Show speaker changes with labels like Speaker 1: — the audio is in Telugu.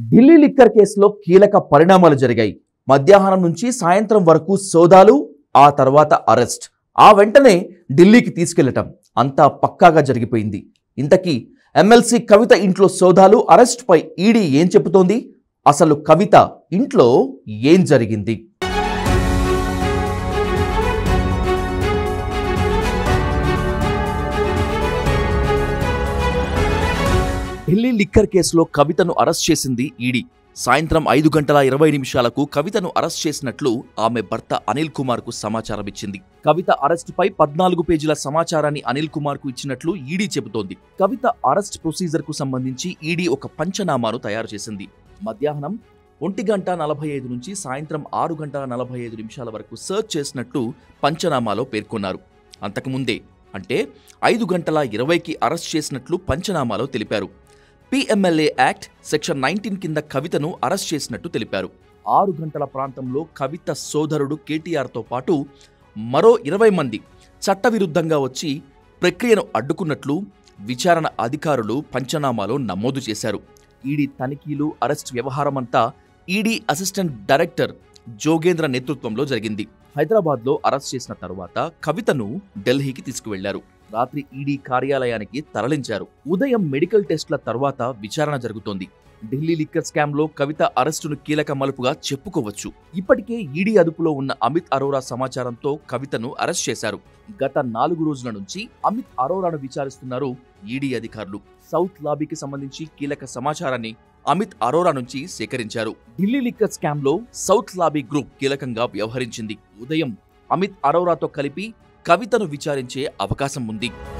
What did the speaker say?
Speaker 1: ఢిల్లీ లిక్కర్ కేసులో కీలక పరిణామాలు జరిగాయి మధ్యాహ్నం నుంచి సాయంత్రం వరకు సోదాలు ఆ తర్వాత అరెస్ట్ ఆ వెంటనే ఢిల్లీకి తీసుకెళ్లటం అంతా పక్కాగా జరిగిపోయింది ఇంతకీ ఎమ్మెల్సీ కవిత ఇంట్లో సోదాలు అరెస్ట్పై ఈడీ ఏం చెబుతోంది అసలు కవిత ఇంట్లో ఏం జరిగింది ఢిల్లీ లిక్కర్ కేసులో కవితను అరెస్ట్ చేసింది ఈడీ సాయంత్రం ఐదు గంటల ఇరవై నిమిషాలకు కవితను అరెస్ట్ చేసినట్లు ఆమె భర్త అనిల్ కుమార్ కు సమాచారం ఇచ్చింది కవిత అరెస్టుపై పద్నాలుగు పేజీల సమాచారాన్ని అనిల్ కుమార్ కు ఇచ్చినట్లు ఈడీ చెబుతోంది కవిత అరెస్ట్ ప్రొసీజర్ కు సంబంధించి ఈడీ ఒక పంచనామాను తయారు చేసింది మధ్యాహ్నం ఒంటి గంట నలభై ఐదు నుంచి సాయంత్రం ఆరు గంటల నలభై ఐదు నిమిషాల వరకు సర్చ్ చేసినట్టు పంచనామాలో పేర్కొన్నారు అంతకుముందే అంటే ఐదు గంటల ఇరవైకి అరెస్ట్ చేసినట్లు పంచనామాలో తెలిపారు పిఎంఎల్ఏ యాక్ట్ సెక్షన్ నైన్టీన్ కింద కవితను అరెస్ట్ చేసినట్టు తెలిపారు ఆరు గంటల ప్రాంతంలో కవిత సోదరుడు కేటీఆర్తో పాటు మరో ఇరవై మంది చట్టవిరుద్ధంగా వచ్చి ప్రక్రియను అడ్డుకున్నట్లు విచారణ అధికారులు పంచనామాలో నమోదు చేశారు ఈడీ తనిఖీలు అరెస్ట్ వ్యవహారమంతా ఈడీ అసిస్టెంట్ డైరెక్టర్ జోగేంద్ర నేతృత్వంలో జరిగింది హైదరాబాద్లో అరెస్ట్ చేసిన తరువాత కవితను ఢిల్లీకి తీసుకువెళ్లారు రాత్రి ఈడీ కార్యాలయానికి తరలించారు ఉదయం మెడికల్ టెస్టుల తర్వాత విచారణ జరుగుతోంది ఢిల్లీ లిక్కర్ స్కామ్ లో కవిత అరెస్టును కీలక మలుపుగా చెప్పుకోవచ్చు ఇప్పటికే ఈడీ అదుపులో ఉన్న అమిత్ అరోరా సమాచారంతో కవితను అరెస్ట్ చేశారు గత నాలుగు రోజుల నుంచి అమిత్ అరోరాను విచారిస్తున్నారు ఈడీ అధికారులు సౌత్ లాబీకి సంబంధించి కీలక సమాచారాన్ని అమిత్ అరోరా నుంచి సేకరించారు ఢిల్లీ లిక్కర్ స్కామ్ లో సౌత్ లాబీ గ్రూప్ కీలకంగా వ్యవహరించింది ఉదయం అమిత్ అరోరాతో కలిపి కవితను విచారించే అవకాశం ఉంది